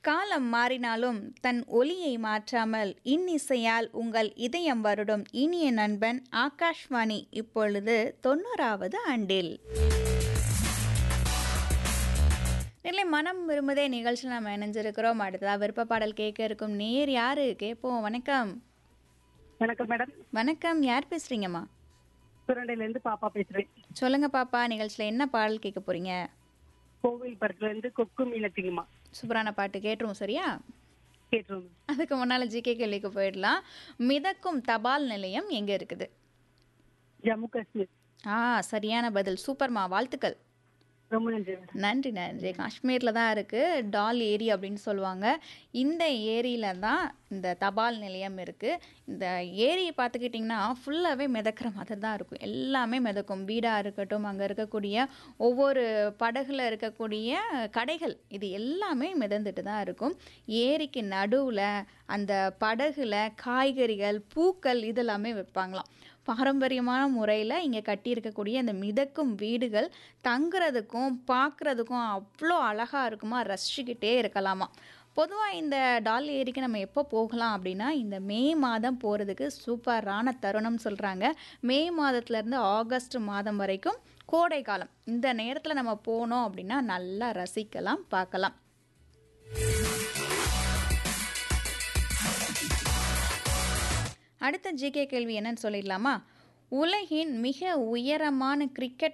காலம் மாறினாலும் தன் ஒலியை மாற்றாமல் இன்னிசையால் உங்கள் இதயம் வருடும் இனிய நண்பன் ஆகாஷ்வாணி இப்பொழுது தொண்ணூறாவது ஆண்டில் இல்லை மனம் விரும்புதே நிகழ்ச்சியில் நம்ம இணைஞ்சிருக்கிறோம் அடுத்ததாக விருப்ப பாடல் கேட்க இருக்கும் நேர் யாரு கேட்போம் வணக்கம் வணக்கம் மேடம் வணக்கம் யார் பேசுறீங்கம்மா சுரண்டையில இருந்து பாப்பா பேசுறேன் சொல்லுங்க பாப்பா நிகழ்ச்சியில் என்ன பாடல் கேட்க போறீங்க கோவில் படத்துல இருந்து கொக்கு மீனத்திங்கம்மா சூப்பரான பாட்டு கேட்டுருவோம் சரியா கேட்டுருவோம் அதுக்கு முன்னால் ஜிகே கேள்விக்கு போயிடலாம் மிதக்கும் தபால் நிலையம் எங்கே இருக்குது ஜம்மு காஷ்மீர் ஆ சரியான பதில் சூப்பர்மா வாழ்த்துக்கள் ரொம்ப நன்றி மேடம் நன்றி நன்றி காஷ்மீரில் தான் இருக்குது டால் ஏரி அப்படின்னு சொல்லுவாங்க இந்த ஏரியில தான் இந்த தபால் நிலையம் இருக்குது இந்த ஏரியை பார்த்துக்கிட்டிங்கன்னா ஃபுல்லாகவே மிதக்கிற மாதிரி தான் இருக்கும் எல்லாமே மிதக்கும் வீடாக இருக்கட்டும் அங்கே இருக்கக்கூடிய ஒவ்வொரு படகுல இருக்கக்கூடிய கடைகள் இது எல்லாமே மிதந்துட்டு தான் இருக்கும் ஏரிக்கு நடுவில் அந்த படகுல காய்கறிகள் பூக்கள் இதெல்லாமே வைப்பாங்களாம் பாரம்பரியமான முறையில் இங்கே கட்டியிருக்கக்கூடிய அந்த மிதக்கும் வீடுகள் தங்குறதுக்கும் பார்க்குறதுக்கும் அவ்வளோ அழகாக இருக்குமா ரசிச்சுக்கிட்டே இருக்கலாமா பொதுவாக இந்த டால் ஏரிக்கு நம்ம எப்போ போகலாம் அப்படின்னா இந்த மே மாதம் போகிறதுக்கு சூப்பரான தருணம் சொல்கிறாங்க மே மாதத்துலேருந்து ஆகஸ்ட் மாதம் வரைக்கும் கோடை காலம் இந்த நேரத்தில் நம்ம போனோம் அப்படின்னா நல்லா ரசிக்கலாம் பார்க்கலாம் அடுத்த ஜிகே கேள்வி என்னன்னு சொல்லிடலாமா உலகின் மிக உயரமான கிரிக்கெட்